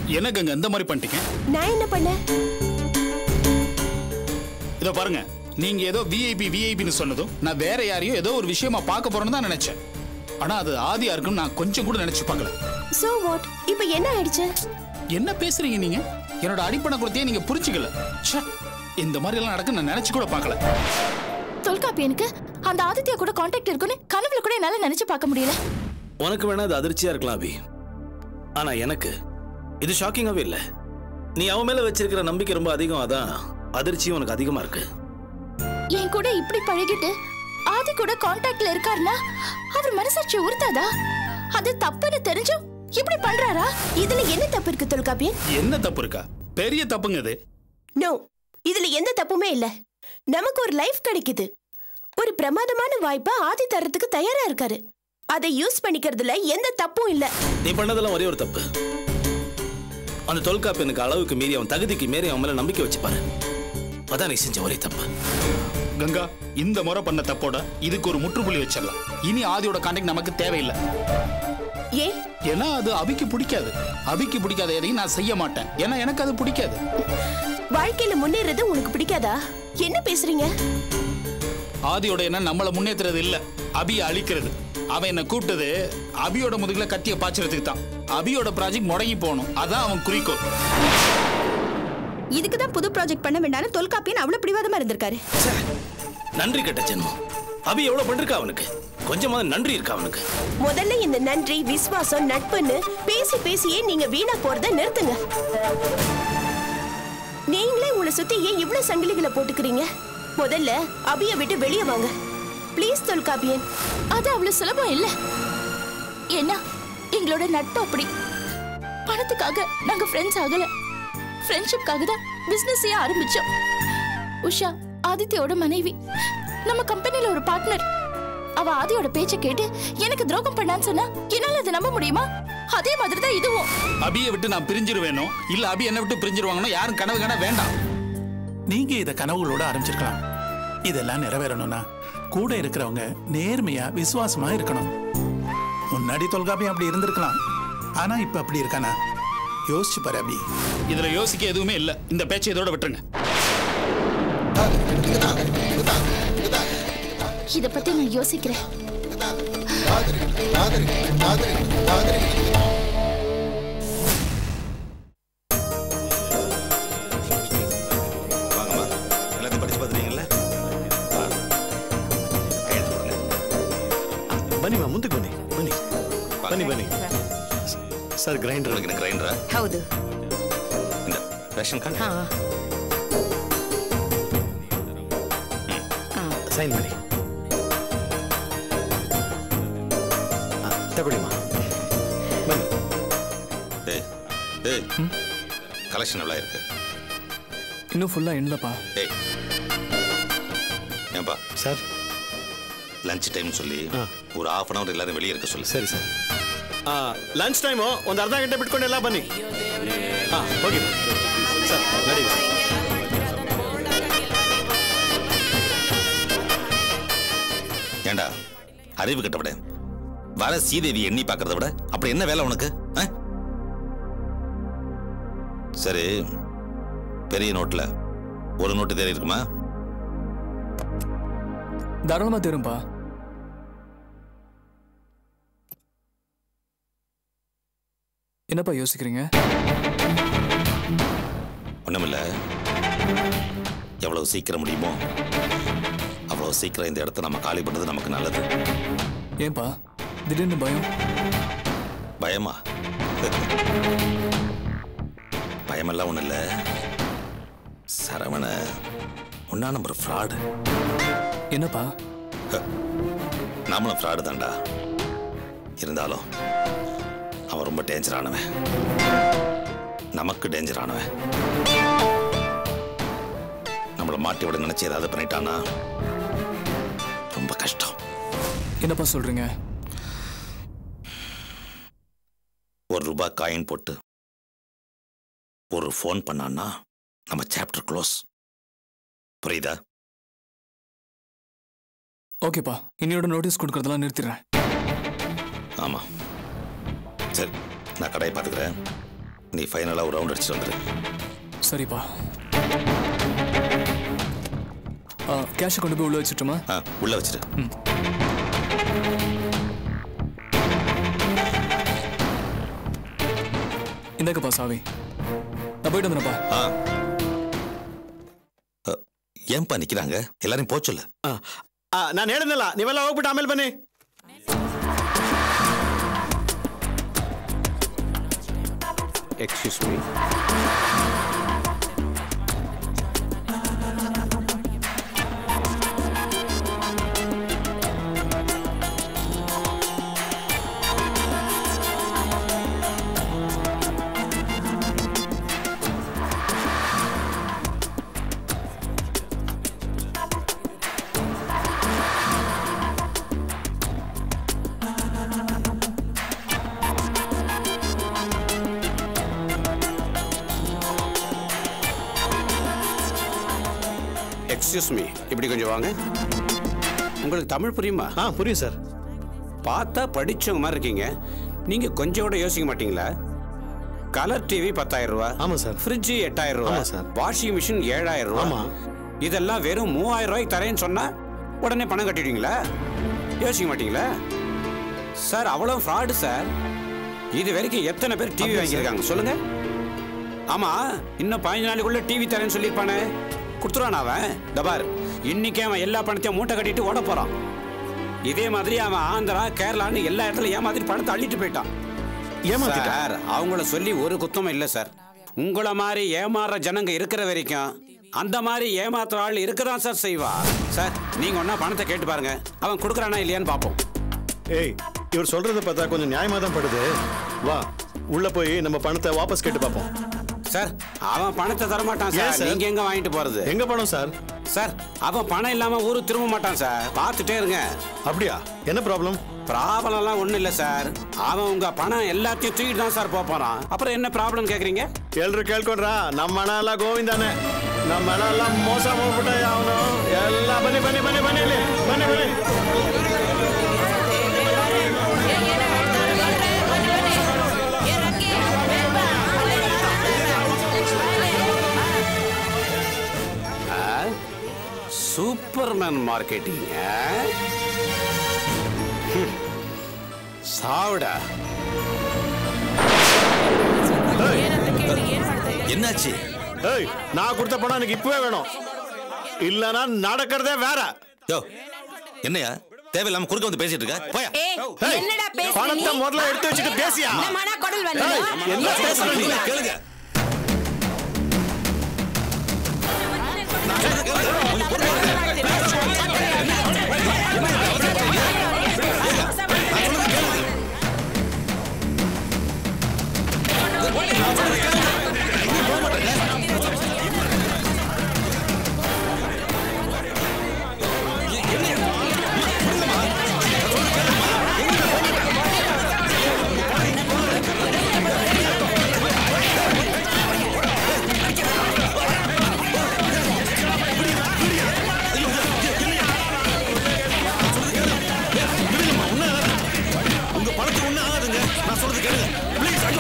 என்ன கங்க இந்த மாதிரி பண்ணிட்டீங்க நான் என்ன பண்ணேன் இதோ பாருங்க நீங்க ஏதோ விஐபி விஐபின்னு சொன்னதும் நான் வேற யாரையோ ஏதோ ஒரு விஷயமா பார்க்க போறேன்னு தான் நினைச்சேன் ஆனா அது ஆதியா இருக்குன்னு நான் கொஞ்சம் கூட நினைச்சு பார்க்கல சோ வாட் இப்போ என்ன ஆயிடுச்சு என்ன பேசுறீங்க நீங்க என்னோட அடிப்படை குலத்தையே நீங்க புரிஞ்சுக்கல ச்சே, இந்த மாதிரி எல்லாம் நடக்கு நான் நினைச்சு கூட பார்க்கல தொல்காப்பியனுக்கு அந்த ஆதித்யா கூட காண்டாக்ட் இருக்குன்னு கனவுல கூட என்னால நினைச்சு பார்க்க முடியல உனக்கு வேணா அது அதிர்ச்சியா இருக்கலாம் அபி ஆனா எனக்கு இது ஷாக்கிங்காவே இல்ல நீ அவன் மேல வச்சிருக்கிற நம்பிக்கை ரொம்ப அதிகம் அதான் அதிர்ச்சியும் உனக்கு அதிகமா இருக்கு என் கூட இப்படி பழகிட்டு ஆதி கூட காண்டாக்ட்ல இருக்காருன்னா அவர் மனசாட்சி உறுத்தாதா அது தப்புன்னு தெரிஞ்சும் இப்படி பண்றாரா இதுல என்ன தப்பு இருக்கு தொல்காப்பியன் என்ன தப்பு இருக்கா பெரிய தப்புங்க இது நோ இதுல எந்த தப்புமே இல்ல நமக்கு ஒரு லைஃப் கிடைக்குது ஒரு பிரமாதமான வாய்ப்பை ஆதி தரத்துக்கு தயாரா இருக்காரு அதை யூஸ் பண்ணிக்கிறதுல எந்த தப்பும் இல்ல நீ பண்ணதெல்லாம் ஒரே ஒரு தப்பு அந்த தொல்காப்பியனுக்கு அளவுக்கு மீறி அவன் தகுதிக்கு மீறி அவன் மேல நம்பிக்கை வச்சு பாரு அதான் நீ செஞ்ச ஒரே தப்பு கங்கா இந்த முறை பண்ண தப்போட இதுக்கு ஒரு முற்றுப்புள்ளி வச்சிடலாம் இனி ஆதியோட காண்டாக்ட் நமக்கு தேவையில்லை ஏன் ஏன்னா அது அபிக்கு பிடிக்காது அபிக்கு பிடிக்காத எதையும் நான் செய்ய மாட்டேன் ஏன்னா எனக்கு அது பிடிக்காது வாழ்க்கையில முன்னேறது உனக்கு பிடிக்காதா என்ன பேசுறீங்க ஆதியோட எண்ணம் நம்மளை முன்னேற்றுறது இல்ல அபியை அழிக்கிறது அவன் என்ன கூப்பிட்டது அபியோட முதுகுல கத்திய பாய்ச்சறதுக்கு தான் அபியோட ப்ராஜெக்ட் முடங்கி போகணும் அதான் அவன் குறிக்கோள் இதுக்கு தான் புது ப்ராஜெக்ட் பண்ண வேண்டாம்னு தொல்காப்பியன் அவ்வளவு பிடிவாதமா இருந்திருக்காரு ச்சே, நன்றி கெட்ட ஜென்மம் அபி எவ்வளவு பண்ணிருக்கா அவனுக்கு கொஞ்சமாவது நன்றி இருக்கா அவனுக்கு முதல்ல இந்த நன்றி விசுவாசம் நட்புன்னு பேசி பேசியே நீங்க வீணா போறத நிறுத்துங்க நீங்களே உங்களை சுத்தி ஏன் இவ்வளவு சங்கிலிகளை போட்டுக்கிறீங்க முதல்ல அபிய விட்டு வெளியே வாங்க ப்ளீஸ் தொல்காப்பியன் அது அவ்வளவு சுலபம் இல்ல ஏன்னா எங்களோட நட்பு அப்படி பணத்துக்காக நாங்க ஃப்ரெண்ட்ஸ் ஆகல ஃப்ரெண்ட்ஷிப்காக தான் பிசினஸே ஆரம்பிச்சோம் உஷா ஆதித்யோட மனைவி நம்ம கம்பெனில ஒரு பார்ட்னர் அவ ஆதியோட பேச்ச கேட்டு எனக்கு துரோகம் பண்ணான்னு சொன்னா என்னால அதை நம்ப முடியுமா அதே மாதிரி தான் இதுவும் அபியை விட்டு நான் பிரிஞ்சிருவேனோ இல்ல அபி என்னை விட்டு பிரிஞ்சிருவாங்கனோ யாரும் கனவு காண வேண்டாம் நீங்க இத கனவுகளோட ஆரம்பிச்சிருக்கலாம் இதெல்லாம் நிறைவேறணும்னா கூட இருக்கிறவங்க நேர்மையா விசுவாசமா இருக்கணும் முன்னாடி தொல்காப்பியம் அப்படி இருந்திருக்கலாம் ஆனா இப்ப அப்படி இருக்கானா யோசிச்சு பாரு அபி இதுல யோசிக்க எதுவுமே இல்ல இந்த பேச்சை இதோட விட்டுருங்க இத பத்தி நான் யோசிக்கிறேன் வாங்கம்மா எல்லாத்தையும் படிச்சு பார்த்துட்டீங்கல்ல கையெழுத்து போடுங்க ಬನ್ನಿಮ್ಮ ಮುಂದಕ್ಕೆ ಬನ್ನಿ ಬನ್ನಿ ಬನ್ನಿ ಬನ್ನಿ ಸರ್ ಗ್ರೈಂಡರ್ உங்களுக்கு என்ன கிரைண்டரா ಹೌದು இந்த ரேஷன் ಕಾರ್ಡ್ ಸೈನ್ ಮಾಡಿ ಆ, ತಗೊಳ್ಳಿಮ್ಮ ಬನ್ನಿ ஏய் ஏய் கலெக்ஷன் எவ்வளோ இருக்கு இன்னும் ஃபுல்லா இல்லப்பா ஏய் ஏன்பா ಸರ್ லஞ்ச் டைம் சொல்லி ஆ. ஒரு half அன் அவர் எல்லாரும் வெளியே இருக்க சொல்லு ಸರಿ ಸರ್ ಲಂಚ್ ಟೈಮು ಒಂದು ಅರ್ಧ ಗಂಟೆ ಬಿಟ್ಕೊಂಡು ಎಲ್ಲ ಬನ್ನಿ ಹಾಂ ಹೋಗಿ ಸರ್ ನಡೀರಿ ಸರ್ ஏண்டா அறிவு கட்டவிட வர சீதேவி எண்ணி பார்க்கறத விட அப்படி என்ன வேலை உனக்கு ஆ? சரி பெரிய நோட்ல ஒரு நோட்டு தேறி இருக்குமா தாராளமா தேரும்பா என்னப்பா யோசிக்கிறீங்க ஒண்ணுமில்ல எவ்வளவு சீக்கிரம் முடியுமோ அவ்வளவு சீக்கிரம் இந்த இடத்த நம்ம காலி பண்ணது நமக்கு நல்லது ஏன்பா திடீர்னு பயம் பயமா பயமெல்லாம் ஒண்ணும் இல்ல சரவண ஒன்னா நம்பர் ஃப்ராடு என்னப்பா நாமளும் ஃப்ராடு தான்டா இருந்தாலும் அவன் ரொம்ப டேஞ்சரானவன் நமக்கு டேஞ்சரானவன் நம்மளை மாட்டி விட நினைச்சு ஏதாவது பண்ணிட்டானா ரொம்ப கஷ்டம் என்னப்பா சொல்றீங்க ஒரு ரூபாய் காயின் போட்டு ஒரு ஃபோன் பண்ணான்னா நம்ம சாப்டர் க்ளோஸ் புரியுதா ஓகேப்பா இன்னையோட நோட்டீஸ் கொடுக்கறதெல்லாம் நிறுத்திடுறேன் ஆமா சரி நான் கடையை பார்த்துக்கிறேன் நீ ஃபைனலாக ஒரு ரவுண்ட் அடிச்சுட்டு வந்துரு சரிப்பா கேஷை கொண்டு போய் உள்ள வச்சுட்டுமா ஆ உள்ள வச்சிரு இந்தாக்கப்பா சாவி நான் போயிட்டு வந்துடுறேன்ப்பா ஆ ಅ, ಏನ್ಪಾ ನಿಕ್ಕಿರಂಗ ಎಲ್ಲಾரையும் போக சொல்லு ನಾನು ಹೇಳಿದ್ನಲ್ಲ ನೀವೆಲ್ಲ ಹೋಗ್ಬಿಟ್ಟು ಆಮೇಲೆ ಬನ್ನಿ ಎಕ್ಸ್ಕ್ಯೂಸ್ ಮೀ எಕ್ಸ್ಕ್ಯೂಸ್ ಮೀ இப்படி கொஞ்சம் வாங்க உங்களுக்கு தமிழ் புரியுமா ஆ புரியும் சார் பார்த்தா படிச்சவங்க மாதிரி இருக்கீங்க நீங்க கொஞ்சம் கூட யோசிக்க மாட்டீங்களா கலர் டிவி பத்தாயிரம் ரூபா ஆமா சார். ஃப்ரிட்ஜ் எட்டாயிரம் ரூபா ஆமா சார். வாஷிங் மிஷின் ஏழாயிரம் ரூபா ஆமா. இதெல்லாம் வெறும் மூவாயிரம் ரூபாய்க்கு தரேன்னு சொன்னா உடனே பணம் கட்டிடுவீங்களா யோசிக்க மாட்டீங்களா சார் அவ்வளோ ஃப்ராடு சார் இது வரைக்கும் எத்தனை பேர் டிவி வாங்கியிருக்காங்க சொல்லுங்க ஆமா இன்னும் பதினஞ்சு நாளைக்குள்ள டிவி தரேன்னு சொல்லியிருப்பானே கொடுத்துருவான் அவன் தபார் இன்னைக்கு அவன் எல்லா பணத்தையும் மூட்டை கட்டிட்டு ஓட போறான் இதே மாதிரி அவன் ஆந்திரா கேரளான்னு எல்லா இடத்துல ஏமாத்திட்டு பணத்தை அள்ளிட்டு போயிட்டான் ஏமாத்திட்டான்? சார் அவங்கள சொல்லி ஒரு குத்தமும் இல்லை சார் உங்கள மாதிரி ஏமாறுற ஜனங்க இருக்கிற வரைக்கும் அந்த மாதிரி ஏமாத்துற ஆள் இருக்கதான் சார் செய்வா சார் நீங்க ஒன்னா பணத்தை கேட்டு பாருங்க அவன் கொடுக்குறானா இல்லையான்னு பார்ப்போம் ஏய் இவர் சொல்றத பார்த்தா கொஞ்சம் நியாயமா தான் படுது வா உள்ள போய் நம்ம பணத்தை வாபஸ் கேட்டு பார்ப்போம் சார் அவன் பணத்தை தரமாட்டான் ஏன் சார் சார்? நீங்க எங்க வாங்கிட்டு போறது எங்க பணம் சார் சார் அவன் பணம் இல்லாம ஊருக்கு திரும்ப மாட்டான் சார் பார்த்துட்டே இருங்க அப்படியா என்ன ப்ராப்ளம் ப்ராப்ளம்லாம் ஒண்ணும் இல்ல சார் அவன் உங்க பணம் எல்லாத்தையும் தூக்கிட்டு தான் சார் போக போறான் அப்புறம் என்ன ப்ராப்ளம் கேக்குறீங்க ಎಲ್ರು ಕೇಳ್ಕೊಂಡ್ರ ನಮ್ಮ ಹಣ ಎಲ್ಲ ಗೋವಿಂದಾನೆ ನಮ್ಮ ಹಣ ಎಲ್ಲ ಮೋಸ ಹೋಗ್ಬಿಟ್ಟ ಅವನು ಎಲ್ಲ ಬನ್ನಿ ಬನ್ನಿ ಬನ್ನಿ ಬನ್ನಿ ಇಲ್ಲಿ ಬನ್ನಿ ಬನ್ನಿ சூப்பர்மேன் மார்க்கெட்டிங் சாவுடா என்னாச்சு ಏಯ್ ನಾ ಕೊಡ್ತ ಪಣ ನನಗೆ ಇಪ್ಪವೇ வேணும் இல்லனா நடக்கிறதே வேற யோ என்னையா தேவையில்லாம குறுக்க வந்து பேசிட்டு இருக்க போயா ஏய், என்னடா பேசுற பணத்தை நீ? முதல்ல எடுத்து வச்சுட்டு பேசியா நம்ம அண்ணா குடல் ஏய், வலியா? என்ன பேசுற நீ கேளுங்க உங்க பணத்துக்கு ஒண்ணு ஆகாதுங்க நான் சொல்றது கேளுங்க ப்ளீஸ் ஐயோ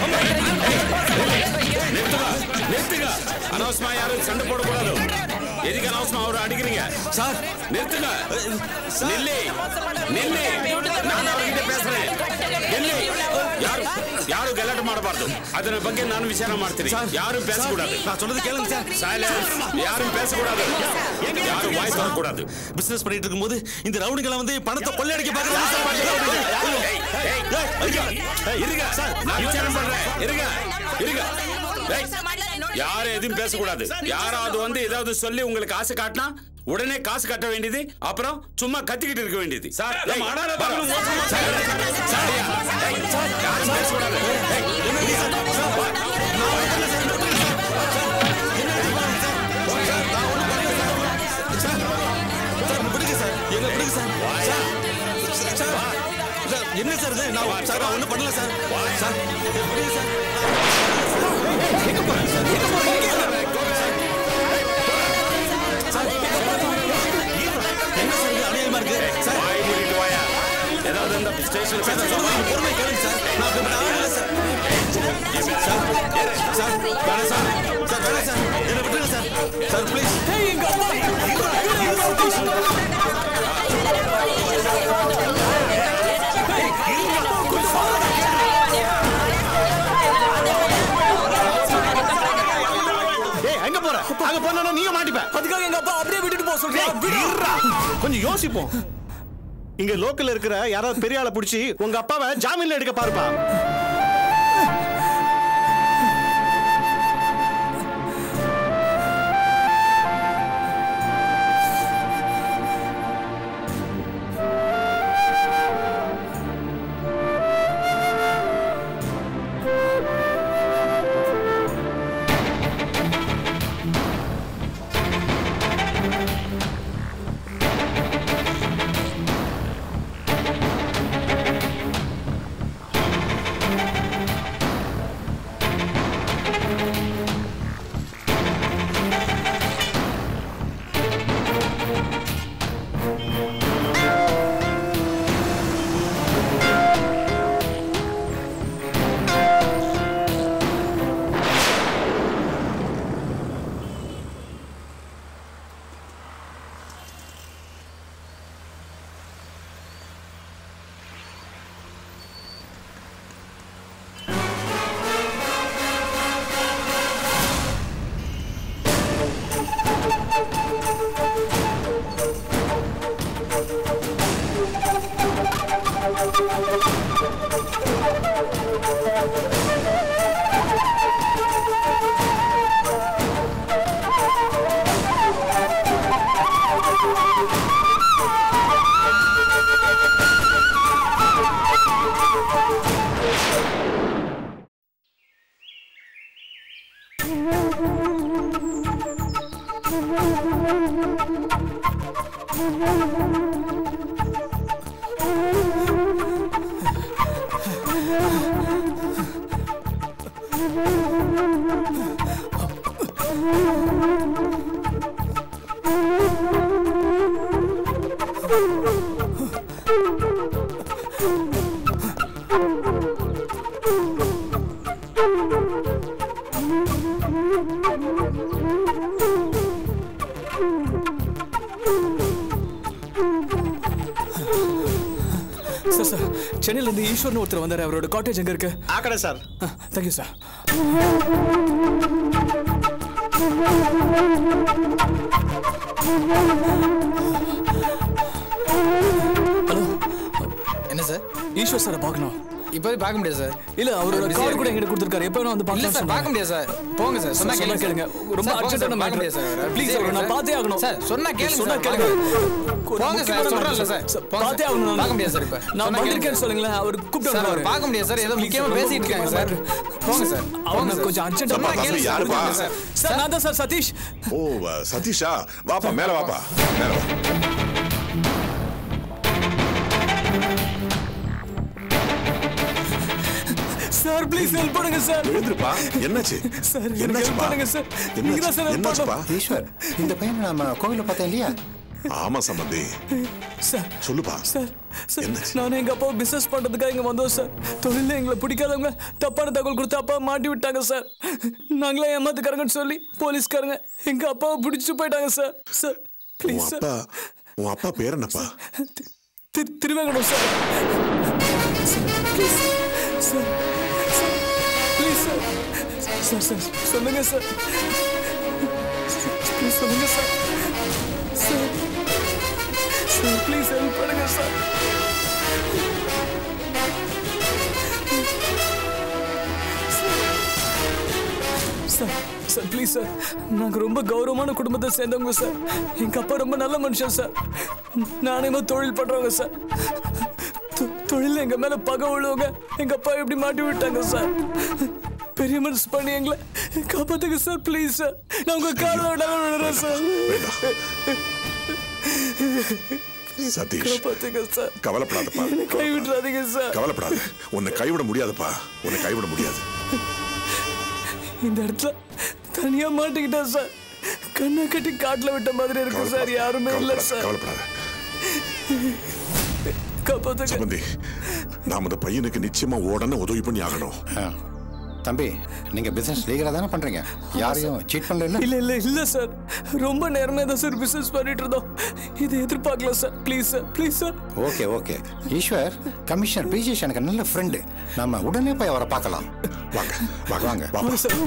நிறுத்துங்க அனவசமா யாரும் சண்டை போடக்கூடாது எதுக்கு அனவசமா அவரை அடிக்கிறீங்க சார் நிறுத்துங்க நில்லி நில்லி ನಾನು ಅವರಿಗಿಂತ பேசுறேன் ನಿಲ್ಲಿ ಯಾರು ಯಾರು ಗಲಾಟೆ ಮಾಡಬಾರ್ದು ಅದರ ಬಗ್ಗೆ ನಾನು ವಿಚಾರ ಮಾಡ್ತೀನಿ ಯಾರು பேசக்கூடாது நான் சொல்றது கேளுங்க சார் சைலன்ஸ் யாரும் பேசக்கூடாது யாரும் வாய் தொடக்கூடாது பிசினஸ் பண்ணிட்டு இருக்கும்போது இந்த ரவுடிகளை வந்து பணத்தை கொள்ளையடிக்க இருங்க நான் விசாரணை பண்றேன் இருங்க இருங்க ஏய், யாரும் எதுவும் பேசக்கூடாது யாராவது வந்து ஏதாவது சொல்லி உங்களுக்கு ஆசை காட்டினா உடனே காசு கட்ட வேண்டியது அப்புறம் சும்மா கத்திக்கிட்டு இருக்க வேண்டியது சார் ஏய், பகலும் மோசமா- சார், சார், ஏய், சார், யாரும் பேசக்கூடாது ஏய், please, சார், வா. என்ன சார் இது நான் சார் நான் ஒண்ணும் பண்ணல சார் சார் விடுங்க சார் என்ன சார் இது அநியாயமா இருக்கு சார் வாய் மூடிட்டு வாயா ஏதாவது இந்த ஸ்டேஷன் பேச பொறுமை கேளுங்க சார் நான் அப்படி பண்ண ஆள் இல்ல சார் சார் ஏய் எங்க போற அங்க போனா நீங்க மாட்டிப்ப அதுக்காக எங்க அப்பா அப்படியே விட்டுட்டு போக சொல்றியா இருடா. கொஞ்சம் யோசிப்போம் இங்க லோக்கல்ல இருக்கிற யாராவது பெரிய ஆளை புடிச்சு உங்க அப்பாவை ஜாமீன்ல எடுக்க பாருப்பா சார் சார் சென்னையில இருந்து ஈஸ்வர்னு ஒருத்தர் வந்தாரு அவரோட காட்டேஜ் எங்க இருக்கு ஆக்கடை சார் தேங்க்யூ சார் ஹலோ என்ன சார் ஈஸ்வர் சாரை பார்க்கணும் இப்போ பார்க்க முடியாது சார் இல்ல அவரோட busy-ஆ கார்டு கூட இருக்கு. எங்கிட்ட கொடுத்துருக்காரு எப்போ வேணா வந்து இல்ல பார்க்கலாம் சார் சொன்னாரு. பார்க்க முடியாது சார் போங்க சார் சொன்னா சொன்னா கேளுங்க கேளுங்க ரொம்ப சார், போங்க அர்ஜென்ட்டான சார், பார்க்க மேட்டர் முடியாது சார் ப்ளீஸ் busy-ஆ நான் இருக்கு பார்த்தே ஆகணும் சார் சொன்னா கேளுங்க சொன்னா சார், கேளுங்க போங்க. போங்க சார் சொல்றேன்ல சார் போங்க பார்த்தே சார். ஆகணும் பார்க்க முடியாது சார் இப்போ நான் சொன்னா வந்திருக்கேன்னு கேளுங்க. சொல்லுங்களேன் அவர் கூப்பிட்டு சார் அவர் வருவாரு. பார்க்க முடியாது சார் ஏதோ Please, முக்கியமா ரொம்ப பேசிட்டு இருக்காங்க சார் முக்கியமான போங்க சார் அவங்க போங்க சார். கொஞ்சம் அர்ஜென்ட்டா சொன்னா தம்பி, கேளுங்க சார், யாருப்பா? கொடுங்க சார். சார் நான் தான் சார் சதீஷ் ஓ வ- சதீஷா வாப்பா மேல வாப்பா மேல வா சார் ப்ளீஸ் ஹெல்ப் பண்ணுங்க சார் எழுந்திருப்பா என்னாச்சு சார் எனக்கு ஹெல்ப் என்னாச்சுப்பா பண்ணுங்க சார் நீங்க தான் என்னாச்சு சார் help என்னாச்சுப்பா பண்ணணும். ஈஸ்வர் இந்த பையனை நம்ம கோவில பார்த்தேன் இல்லையா ஆமா சம்பந்தி சார் சொல்லுப்பா சார் சார் நான் எங்க அப்பா பிசினஸ் பண்றதுக்காக இங்க வந்தோம் சார் தொழில எங்களை பிடிக்காதவங்க தப்பான தகவல் கொடுத்து அப்பா மாட்டி விட்டாங்க சார் நாங்களே ஏமாத்துக்காரங்கன்னு சொல்லி போலீஸ்காரங்க எங்க அப்பாவை பிடிச்சு போயிட்டாங்க சார் சார் உன் ப்ளீஸ் சார் அப்பா உன் அப்பா பேர் என்னப்பா திரு- Thiruvengadam sir please sir please sir sir sir சொல்லுங்க சார் ப்ளீஸ் சொல்லுங்க sir sir sir please help பண்ணுங்க sir sir sir please sir நாங்கள் ரொம்ப கௌரவமான குடும்பத்தை சேர்ந்தவங்க சார் எங்கள் அப்பா ரொம்ப நல்ல மனுஷன் சார் நானே தொழில் பண்ணுறவங்க சார் தொ- தொழில் எங்கள் மேலே பகை உள்ளவங்க எங்கள் அப்பா எப்படி மாட்டி விட்டாங்க சார் பெரிய மனசு பண்ணி எங்களை காப்பாத்துங்க சார் ப்ளீஸ் சார் நான் உங்கள் காலில் விடாம விடுறேன் சார் சதீஷ் காப்பாத்துங்க சார் கவலைப்படாதப்பா என்னை கை விட்டுறாதீங்க சார் கவலைப்படாத உன்னை கைவிட முடியாதுப்பா உன்னை கைவிட முடியாது இந்த இடத்துல தனியா மாட்டிக்கிட்டேன் சார் கண்ணை கட்டி காட்டுல விட்ட மாதிரி இருக்கு சார் யாருமே இல்ல சார் கவலைப்படாத காப்பாத்துங்க சம்பந்தி நாம அந்த பையனுக்கு நிச்சயமா உடனே உதவி பண்ணி ஆகணும் தம்பி நீங்க பிசினஸ் லீகலா தானே பண்றீங்க யாரையும் சீட் பண்ணல இல்ல இல்ல இல்ல சார் ரொம்ப நேரமே தான் சார் பிசினஸ் பண்ணிட்டு இருந்தோம் இதை எதிர்பார்க்கல sir please sir please sir okay okay Eshwar commissioner Bijesh எனக்கு நல்ல ஃப்ரெண்டு நம்ம உடனே போய் அவரை பார்க்கலாம் வாங்க வாங்க வாங்க வாங்க சார்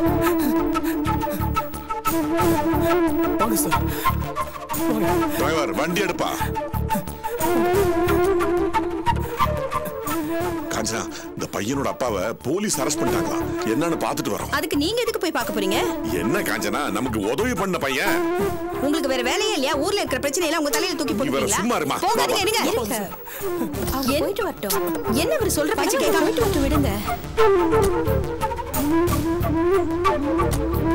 வாங்க சார் டிரைவர் வண்டி எடுப்பா காஞ்சனா இந்த பையனோட அப்பாவை போலீஸ் அரெஸ்ட் பண்ணிட்டாங்களாம் என்னன்னு பார்த்துட்டு வரோம் அதுக்கு நீங்க எதுக்கு போய் பார்க்க போறீங்க என்ன காஞ்சனா நமக்கு உதவி பண்ண பையன் உங்களுக்கு வேற வேலையே இல்லையா ஊர்ல இருக்கிற பிரச்சனை எல்லாம் உங்க தலையில தூக்கி நீ வேற போட்டுருக்கீங்களா சும்மா இருமா. போகாதீங்க வா, வா. இருங்க என்- போயிட்டு வரட்டும் என்ன இவர் சொல்ற பேச்சு கேட்காம விட்டு விடுங்க